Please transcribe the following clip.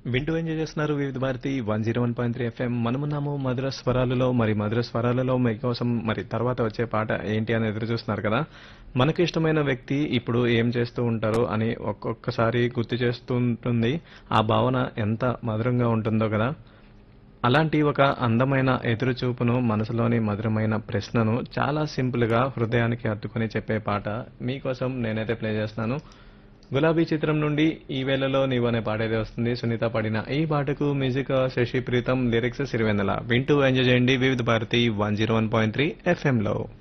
వింటూ ఎంజాయ్ చేస్తున్నారు Vividh Bharati one zero one point three FM మనమున్నాము మధుర స్వరాలలో మరి మధుర స్వరాలలో మీకోసం మరి తర్వాత వచ్చే పాట ఏంటి అని ఎదురు చూస్తున్నారు కదా మనకు ఇష్టమైన వ్యక్తి ఇప్పుడు ఏం చేస్తూ ఉంటారు అని ఒక్కొక్కసారి గుర్తు చేస్తుంటుంది ఆ భావన ఎంత మధురంగా ఉంటుందో కదా అలాంటి ఒక అందమైన ఎదురుచూపును మనసులోని మధురమైన ప్రశ్నను చాలా సింపుల్ గా హృదయానికి హత్తుకుని చెప్పే పాట మీకోసం నేనైతే ప్లే చేస్తాను గులాబీ చిత్రం నుండి ఈ వేళలో నీవు అనే పాట అయితే వస్తుంది సునీత పాడిన ఈ పాటకు మ్యూజిక్ శశి ప్రీతం లిరిక్స్ సిరివెన్నెల వింటూ ఎంజాయ్ చేయండి Vividh Bharati one zero one point three FM లో